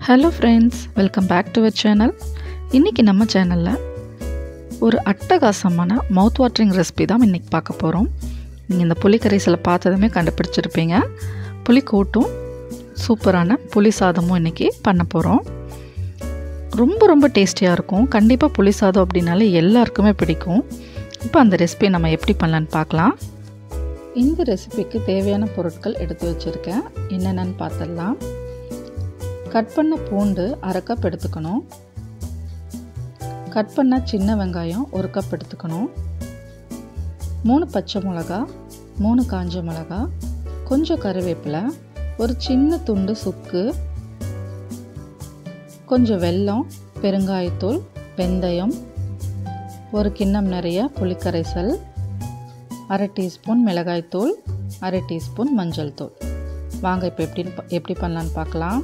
hello friends welcome back to our channel இன்றைக்கி நம்ம சேனலில் ஒரு அட்டகாசமான மவுத் வாட்டரிங் ரெசிபி தான் இன்றைக்கி பார்க்க போகிறோம் நீங்கள் இந்த புளிக்கரைசலை பார்த்ததுமே கண்டுபிடிச்சிருப்பீங்க புளிக்கூட்டும் சூப்பரான புளி சாதமும் இன்றைக்கி பண்ண போகிறோம் ரொம்ப ரொம்ப டேஸ்டியாக இருக்கும் கண்டிப்பாக புளி சாதம் அப்படின்னாலே எல்லாருக்குமே பிடிக்கும் இப்போ அந்த ரெசிபியை நம்ம எப்படி பண்ணலான்னு பார்க்கலாம் இந்த ரெசிபிக்கு தேவையான பொருட்கள் எடுத்து வச்சுருக்கேன் என்னென்னு பார்த்துடலாம் கட் பண்ண பூண்டு அரை கப் எடுத்துக்கணும் கட் பண்ண சின்ன வெங்காயம் ஒரு கப் எடுத்துக்கணும் மூணு பச்சை மிளகா மூணு காஞ்ச மிளகா கொஞ்சம் கருவேப்பிலை ஒரு சின்ன துண்டு சுக்கு கொஞ்சம் வெல்லம் பெருங்காயத்தூள் வெந்தயம் ஒரு கிண்ணம் நிறைய புளிக்கரைசல் அரை டீஸ்பூன் மிளகாய்த்தூள் அரை டீஸ்பூன் மஞ்சள் தூள் வாங்க இப்போ எப்படி எப்படி பண்ணலான்னு பார்க்கலாம்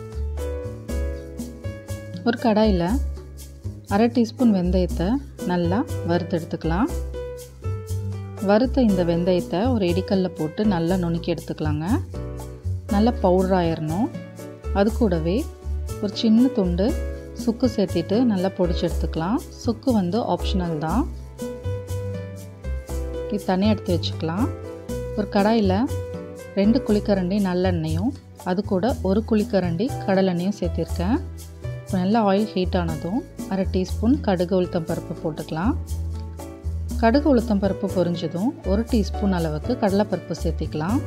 ஒரு கடாயில் அரை டீஸ்பூன் வெந்தயத்தை நல்லா வறுத்து எடுத்துக்கலாம் வறுத்த இந்த வெந்தயத்தை ஒரு இடிக்கல்ல போட்டு நல்லா நுணுக்கி எடுத்துக்கலாங்க நல்லா பவுடர் ஆயிடணும் அது கூடவே ஒரு சின்ன துண்டு சுக்கு சேர்த்திட்டு நல்லா பொடிச்சு எடுத்துக்கலாம் சுக்கு வந்து ஆப்ஷனல் தான் இது தனியாக எடுத்து வச்சுக்கலாம் ஒரு கடாயில் ரெண்டு குழிக்கரண்டி நல்லெண்ணெயும் அது கூட ஒரு குழிக்கரண்டி கடலெண்ணெயும் சேர்த்திருக்கேன் இப்போ நல்லா ஆயில் ஹீட் ஆனதும் அரை டீஸ்பூன் கடுகு உளுத்தம் பருப்பு போட்டுக்கலாம் கடுகு உளுத்தம் பருப்பு பொரிஞ்சதும் ஒரு டீஸ்பூன் அளவுக்கு கடலைப்பருப்பு சேர்த்திக்கலாம்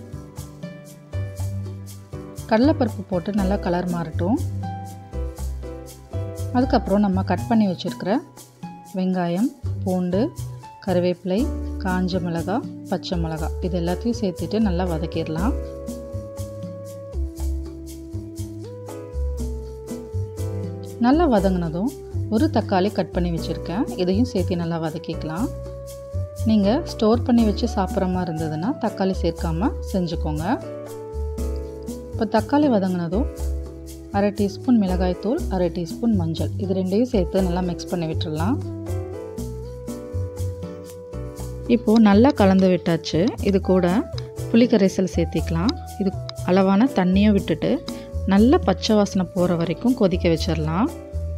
கடலைப்பருப்பு போட்டு நல்லா கலர் மாறட்டும் அதுக்கப்புறம் நம்ம கட் பண்ணி வச்சுருக்கிற வெங்காயம் பூண்டு கருவேப்பிலை காஞ்ச மிளகா பச்சை மிளகா இது எல்லாத்தையும் சேர்த்துட்டு நல்லா வதக்கிடலாம் நல்லா வதங்கினதும் ஒரு தக்காளி கட் பண்ணி வச்சுருக்கேன் இதையும் சேர்த்து நல்லா வதக்கிக்கலாம் நீங்கள் ஸ்டோர் பண்ணி வச்சு சாப்பிட்ற மாதிரி இருந்ததுன்னா தக்காளி சேர்க்காமல் செஞ்சுக்கோங்க இப்போ தக்காளி வதங்கினதும் அரை டீஸ்பூன் மிளகாய்த்தூள் அரை டீஸ்பூன் மஞ்சள் இது ரெண்டையும் சேர்த்து நல்லா மிக்ஸ் பண்ணி விட்டுடலாம் இப்போது நல்லா கலந்து விட்டாச்சு இது கூட புளிக்கரைசல் சேர்த்திக்கலாம் இது அளவான தண்ணியும் விட்டுட்டு நல்ல பச்சை வாசனை போகிற வரைக்கும் கொதிக்க வச்சிடலாம்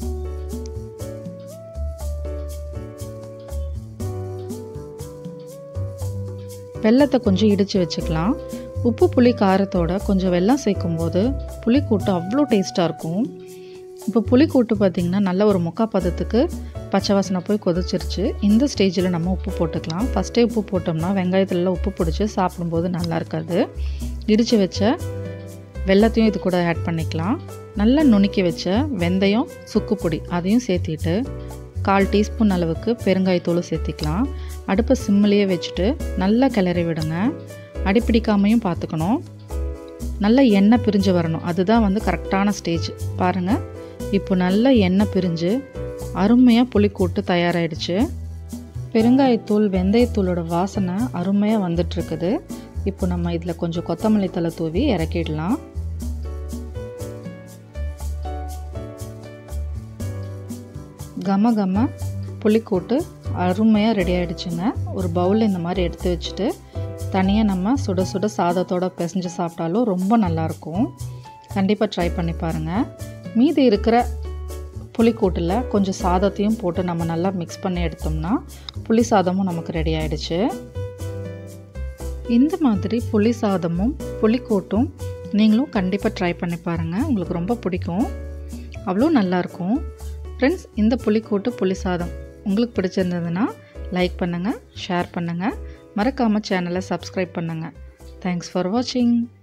வெள்ளத்தை கொஞ்சம் இடித்து வச்சுக்கலாம் உப்பு புளி காரத்தோட கொஞ்சம் வெல்லம் சேர்க்கும்போது புளிக்கூட்டு அவ்வளோ டேஸ்ட்டாக இருக்கும் இப்போ புளிக்கூட்டு பார்த்திங்கன்னா நல்ல ஒரு முக்கா பதத்துக்கு பச்சை வாசனை போய் கொதிச்சிருச்சு இந்த ஸ்டேஜில் நம்ம உப்பு போட்டுக்கலாம் ஃபஸ்ட்டே உப்பு போட்டோம்னா வெங்காயத்துலலாம் உப்பு பிடிச்சி சாப்பிடும்போது நல்லா இருக்காது இடித்து வச்ச வெள்ளத்தையும் இது கூட ஆட் பண்ணிக்கலாம் நல்லா நுணுக்கி வச்ச வெந்தயம் சுக்கு பொடி அதையும் சேர்த்திட்டு கால் டீஸ்பூன் அளவுக்கு பெருங்காயத்தூள் சேர்த்திக்கலாம் அடுப்பை சிம்மிலேயே வச்சுட்டு நல்லா கிளறி விடுங்க அடிப்பிடிக்காமையும் பார்த்துக்கணும் நல்லா எண்ணெய் பிரிஞ்சு வரணும் அதுதான் வந்து கரெக்டான ஸ்டேஜ் பாருங்கள் இப்போ நல்லா எண்ணெய் பிரிஞ்சு அருமையாக புளிக்கூட்டு தயாராகிடுச்சு பெருங்காயத்தூள் வெந்தயத்தூளோட வாசனை அருமையாக வந்துட்டுருக்குது இப்போ நம்ம இதில் கொஞ்சம் கொத்தமல்லி தலை தூவி இறக்கிடலாம் கம கம புளிக்கூட்டு அருமையாக ரெடி ஆகிடுச்சுங்க ஒரு பவுலில் இந்த மாதிரி எடுத்து வச்சுட்டு தனியாக நம்ம சுட சுட சாதத்தோடு பிசைஞ்சு சாப்பிட்டாலும் ரொம்ப நல்லாயிருக்கும் கண்டிப்பாக ட்ரை பண்ணி பாருங்கள் மீதி இருக்கிற புளிக்கூட்டில் கொஞ்சம் சாதத்தையும் போட்டு நம்ம நல்லா மிக்ஸ் பண்ணி எடுத்தோம்னா புளி சாதமும் நமக்கு ரெடி ஆகிடுச்சு இந்த மாதிரி புளி சாதமும் புளிக்கூட்டும் நீங்களும் கண்டிப்பாக ட்ரை பண்ணி பாருங்கள் உங்களுக்கு ரொம்ப பிடிக்கும் அவ்வளோ நல்லாயிருக்கும் ஃப்ரெண்ட்ஸ் இந்த புளிக்கூட்டு புளி சாதம் உங்களுக்கு பிடிச்சிருந்ததுன்னா லைக் பண்ணுங்கள் ஷேர் பண்ணுங்கள் மறக்காமல் சேனலை சப்ஸ்கிரைப் பண்ணுங்கள் தேங்க்ஸ் ஃபார் வாட்சிங்